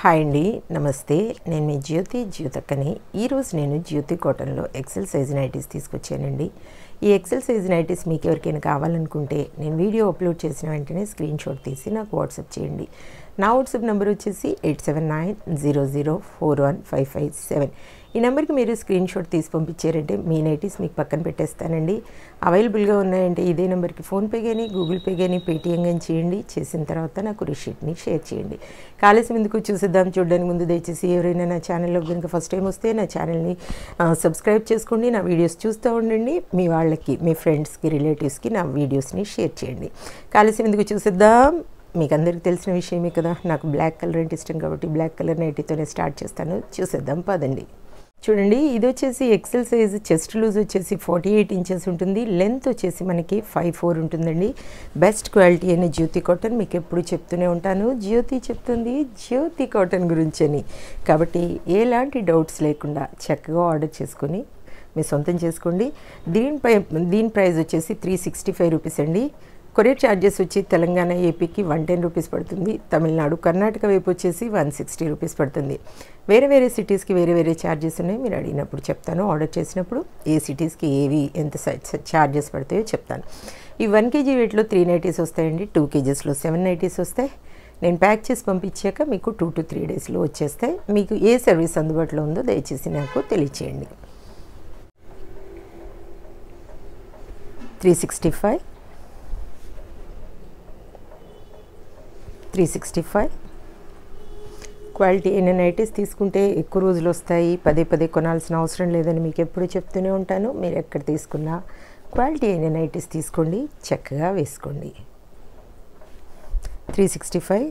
hi అండి నమస్తే నేను మీ జ్యోతి జ్యోతక్కని ఈరోజు నేను జ్యోతి కాటన్లో ఎక్సెల్ సైజ్ నైటీస్ తీసుకొచ్చానండి ఈ ఎక్సెల్ సైజ్ నైటీస్ మీకు ఎవరికైనా కావాలనుకుంటే నేను వీడియో అప్లోడ్ చేసిన వెంటనే స్క్రీన్ షాట్ తీసి నాకు వాట్సాప్ చేయండి నా వాట్సాప్ నెంబర్ వచ్చేసి eight seven nine zero zero four one five five seven ఈ నెంబర్కి మీరు స్క్రీన్ షాట్ తీసి పంపించారంటే మీ నైటీస్ మీకు పక్కన పెట్టేస్తానండి అవైలబుల్గా ఉన్నాయంటే ఇదే నెంబర్కి ఫోన్పే కానీ గూగుల్ పే కానీ పేటిఎం కానీ చేయండి చేసిన తర్వాత నాకు రిషీట్ని షేర్ చేయండి కాలేజీ ముందుకు చూసిద్దాం చూడడానికి ముందు దయచేసి ఎవరైనా నా ఛానల్లో కనుక ఫస్ట్ టైం వస్తే నా ఛానల్ని సబ్స్క్రైబ్ చేసుకోండి నా వీడియోస్ చూస్తూ ఉండండి మీ వాళ్ళకి మీ ఫ్రెండ్స్కి రిలేటివ్స్కి నా వీడియోస్ని షేర్ చేయండి కాలేజీ ముందుకు చూసిద్దాం మీకు అందరికీ తెలిసిన విషయమే కదా నాకు బ్లాక్ కలర్ అంటే ఇష్టం కాబట్టి బ్లాక్ కలర్ నైటీతోనే స్టార్ట్ చేస్తాను చూసేద్దాం పదండి చూడండి ఇది వచ్చేసి ఎక్సెల్ సైజ్ చెస్ట్ లూజ్ వచ్చేసి ఫార్టీ ఎయిట్ ఇంచెస్ ఉంటుంది లెంత్ వచ్చేసి మనకి ఫైవ్ ఫోర్ ఉంటుందండి బెస్ట్ క్వాలిటీ అయిన జ్యోతి కాటన్ మీకు ఎప్పుడు చెప్తూనే ఉంటాను జ్యోతి చెప్తుంది జ్యోతి కాటన్ గురించి అని కాబట్టి ఎలాంటి డౌట్స్ లేకుండా చక్కగా ఆర్డర్ చేసుకొని మీ సొంతం చేసుకోండి దీనిపై దీని ప్రైస్ వచ్చేసి త్రీ సిక్స్టీ ఫైవ్ రూపీస్ అండి కొరియర్ ఛార్జెస్ వచ్చి తెలంగాణ ఏపీకి వన్ టెన్ రూపీస్ పడుతుంది తమిళనాడు కర్ణాటక వైపు వచ్చేసి వన్ సిక్స్టీ రూపీస్ పడుతుంది వేరే వేరే సిటీస్కి వేరే వేరే ఛార్జెస్ ఉన్నాయి మీరు అడిగినప్పుడు చెప్తాను ఆర్డర్ చేసినప్పుడు ఏ సిటీస్కి ఏవి ఎంత ఛార్జెస్ పడతాయో చెప్తాను ఈ వన్ కేజీ వెయిట్లో త్రీ నైటీస్ వస్తాయండి టూ కేజీస్లో సెవెన్ నైటీస్ వస్తాయి నేను ప్యాక్ చేసి పంపించాక మీకు టూ టు త్రీ డేస్లో వచ్చేస్తాయి మీకు ఏ సర్వీస్ అందుబాటులో ఉందో దయచేసి నాకు తెలియచేయండి three sixty five three sixty five quality అయిన నైటీస్ తీసుకుంటే ఎక్కువ రోజులు వస్తాయి పదే పదే కొనాల్సిన అవసరం లేదని మీకు ఎప్పుడు చెప్తూనే ఉంటాను మీరు ఎక్కడ తీసుకున్నా క్వాలిటీ అయిన నైటీస్ తీసుకోండి చక్కగా వేసుకోండి three sixty five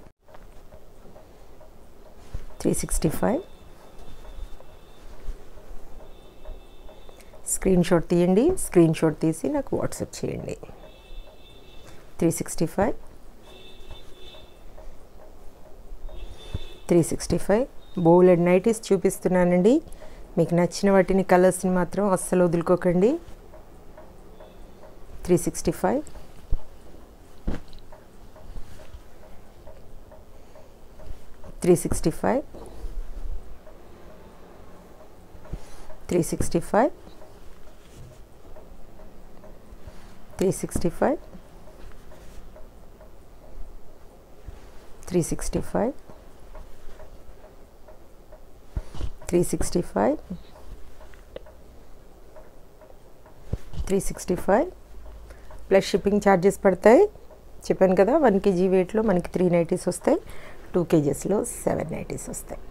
three sixty five screen shot తీయండి స్క్రీన్ షాట్ తీసి నాకు వాట్సాప్ చేయండి three sixty five three sixty five బోలెడ్ నైటీస్ చూపిస్తున్నానండి మీకు నచ్చిన వాటిని కలర్స్ని మాత్రం అస్సలు వదులుకోకండి three sixty five three sixty five three sixty five three sixty five three sixty five three sixty five three sixty five plus shipping charges పడతాయి చెప్పాను కదా వన్ కేజీ వెయిట్లో మనకి త్రీ నైటీస్ వస్తాయి టూ కేజెస్లో సెవెన్ నైటీస్ వస్తాయి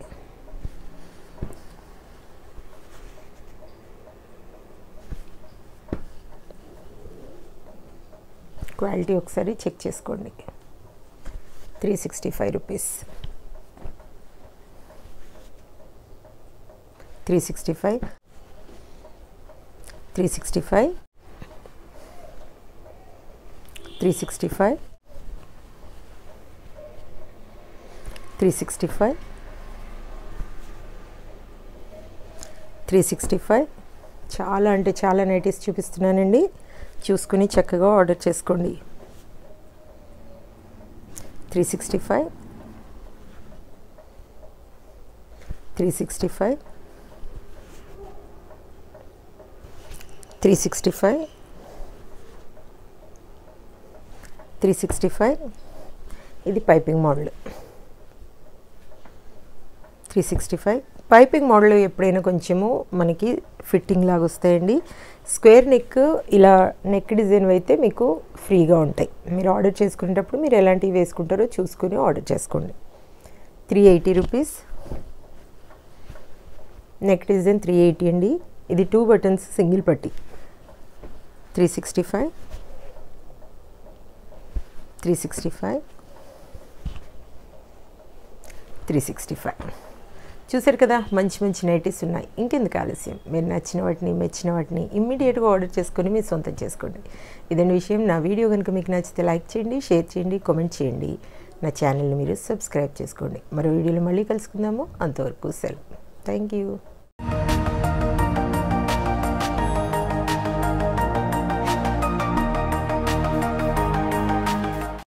quality ఒకసారి check చేసుకోండి three sixty five rupees three sixty five three sixty five three sixty five three sixty five three sixty five చాలా అంటే చాలా నైటీస్ చూపిస్తున్నానండి చూసుకుని చక్కగా ఆర్డర్ చేసుకోండి three sixty five three sixty five three sixty five three sixty five ఇది piping model three sixty five piping model ఎప్పుడైనా కొంచెము మనకి ఫిట్టింగ్ లాగా వస్తాయండి స్క్వేర్ నెక్ ఇలా నెక్ డిజైన్ అయితే మీకు ఫ్రీగా ఉంటాయి మీరు ఆర్డర్ చేసుకునేటప్పుడు మీరు ఎలాంటివి వేసుకుంటారో చూసుకుని ఆర్డర్ చేసుకోండి three eighty rupees neck design three eighty అండి ఇది టూ బటన్స్ సింగిల్ పట్టి three sixty five three sixty five three sixty five చూసారు కదా మంచి మంచి నైటీస్ ఉన్నాయి ఇంకెందుకు ఆలస్యం మీరు నచ్చిన వాటిని మెచ్చిన వాటిని ఇమ్మీడియట్గా ఆర్డర్ చేసుకొని మీరు సొంతం చేసుకోండి ఇదండి విషయం నా వీడియో కనుక మీకు నచ్చితే లైక్ చేయండి షేర్ చేయండి కామెంట్ చేయండి నా ఛానల్ని మీరు సబ్స్క్రైబ్ చేసుకోండి మరో వీడియోలో మళ్ళీ కలుసుకుందాము అంతవరకు సెలవు థ్యాంక్ యూ